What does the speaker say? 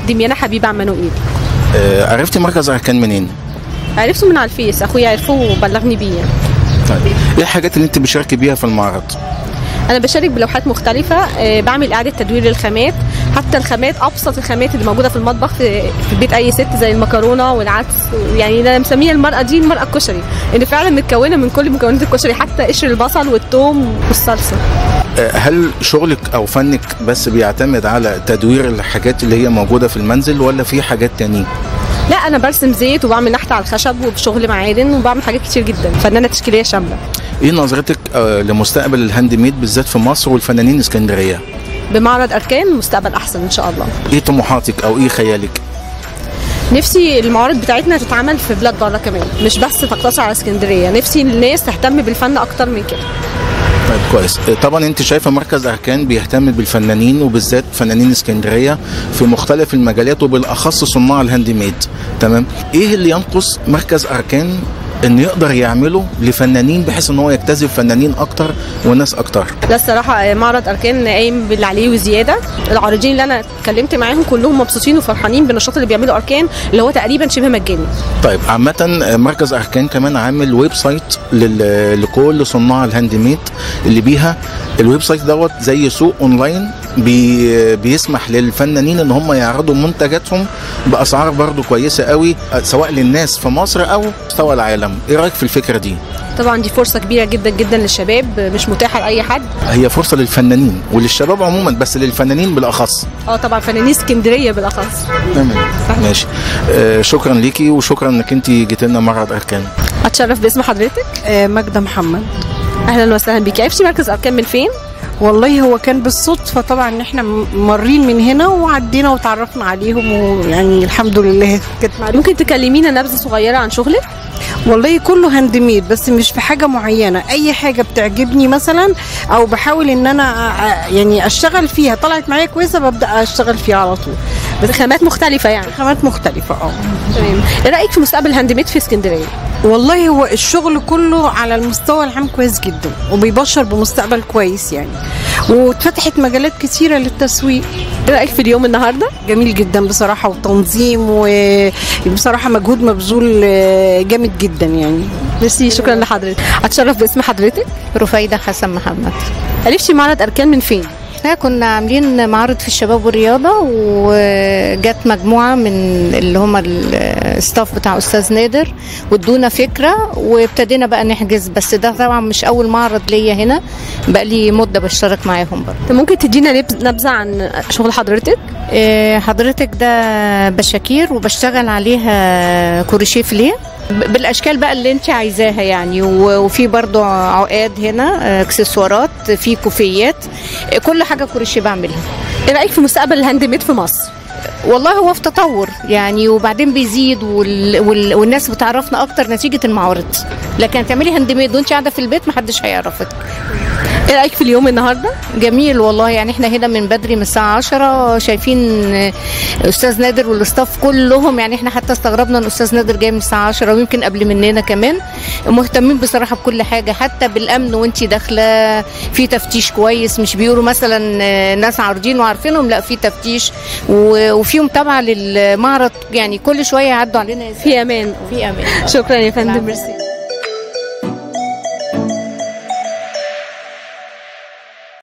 دميانه حبيب عمانوئيل آه، عرفتي مركز اركان منين؟ عرفته من على الفيس اخويا عرفه وبلغني بيه يعني. طيب ايه الحاجات اللي انت بتشاركي بيها في المعرض؟ انا بشارك بلوحات مختلفه آه، بعمل اعاده تدوير للخامات حتى الخامات ابسط الخامات اللي موجوده في المطبخ في, في بيت اي ست زي المكرونه والعدس يعني انا مسميه المراه دي المراه الكشري ان فعلا متكونه من كل مكونات الكشري حتى قشر البصل والثوم والصلصه آه، هل شغلك او فنك بس بيعتمد على تدوير الحاجات اللي هي موجوده في المنزل ولا في حاجات تانية؟ لا انا برسم زيت وبعمل نحت على الخشب وبشغل معادن وبعمل حاجات كتير جدا فنانه تشكيليه شامله ايه نظرتك آه، لمستقبل الهاند ميد بالذات في مصر والفنانين اسكندريه؟ بمعرض اركان مستقبل احسن ان شاء الله ايه طموحاتك او ايه خيالك؟ نفسي المعارض بتاعتنا تتعمل في بلاد بره كمان مش بس تقتصر على اسكندريه نفسي الناس تهتم بالفن اكتر من كده طيب كويس آه، طبعا انت شايفه مركز اركان بيهتم بالفنانين وبالذات فنانين اسكندريه في مختلف المجالات وبالاخص صناع الهاند ميد تمام ايه اللي ينقص مركز اركان انه يقدر يعمله لفنانين بحيث ان هو يجتذب فنانين اكتر وناس اكتر لا الصراحه معرض اركان قايم باللي عليه وزياده العارضين اللي انا اتكلمت معاهم كلهم مبسوطين وفرحانين بالنشاط اللي بيعمله اركان اللي هو تقريبا شبه مجاني طيب عامة مركز أركان كمان عامل ويب سايت لل- لكل صناع الهاند ميد اللي بيها الويب سايت دوت زي سوق اونلاين بي بيسمح للفنانين ان هم يعرضوا منتجاتهم باسعار برضو كويسه قوي سواء للناس في مصر او مستوى العالم ايه رايك في الفكره دي طبعا دي فرصه كبيره جدا جدا للشباب مش متاحه لاي حد هي فرصه للفنانين وللشباب عموما بس للفنانين بالاخص اه طبعا فنانين اسكندريه بالاخص تمام ماشي آه شكرا ليكي وشكرا انك انت جيت لنا معرض اركان اتشرف باسم حضرتك آه، ماجدة محمد اهلا وسهلا بيكي عرفتي مركز اركان من فين والله هو كان بالصدفة طبعا ان احنا م- مارين من هنا وعدينا وتعرفنا عليهم ويعني الحمد لله كانت معلومة ممكن تكلمينا نبذه صغيره عن شغلك والله كله هاند ميد بس مش في حاجة معينة اي حاجة بتعجبني مثلا او بحاول ان انا أ- أ- يعني اشتغل فيها طلعت معايا كويسة ببدأ اشتغل فيها على طول بس خامات مختلفه يعني خامات مختلفة اه تمام ايه رايك في مستقبل الهاند ميد في اسكندريه والله هو الشغل كله على المستوى العام كويس جدا وبيبشر بمستقبل كويس يعني واتفتحت مجالات كتيرة للتسويق ايه رايك في اليوم النهارده جميل جدا بصراحة وتنظيم وبصراحة مجهود مبذول آه، جامد جدا يعني ميرسي شكرا لحضرتك اتشرف باسم حضرتك رفايدة حسن محمد عرفتي معرض اركان من فين احنا كنا عاملين معرض في الشباب والرياضة وجت مجموعة من اللي هم الستاف بتاع أستاذ نادر وادونا فكرة وابتدينا بقى نحجز بس ده طبعا مش أول معرض ليا هنا بقى لي مدة بشترك معاهم برضه طب ممكن تدينا نبذ- نبذه عن شغل حضرتك إيه، حضرتك ده بشاكير وبشتغل عليها كروشيه فليه ب- بالاشكال بقى اللي انت عايزاها يعني و- وفي برضو عقاد هنا آه، اكسسوارات في كوفيات آه، كل حاجه كروشيه بعملها ايه رايك في مستقبل الهاند ميد في مصر والله هو في تطور يعني وبعدين بيزيد وال... وال... والناس بتعرفنا اكتر نتيجه المعارض لكن تعملي هاند ميد وانت قاعده في البيت محدش هيعرفك ايه رايك في اليوم النهارده جميل والله يعني احنا هنا من بدري من الساعة 10 شايفين آه، أستاذ نادر والاستاف كلهم يعني احنا حتى استغربنا ان أستاذ نادر جاي من الساعة 10 ويمكن قبل مننا كمان مهتمين بصراحة بكل حاجة حتى بالأمن وانت داخلة في تفتيش كويس مش بيقولوا مثلا آه، ناس عارضين وعارفينهم لا في تفتيش و- وفي متابعة للمعرض يعني كل شوية يعدوا علينا في امان في أمان شكرا يا فندم ميرسي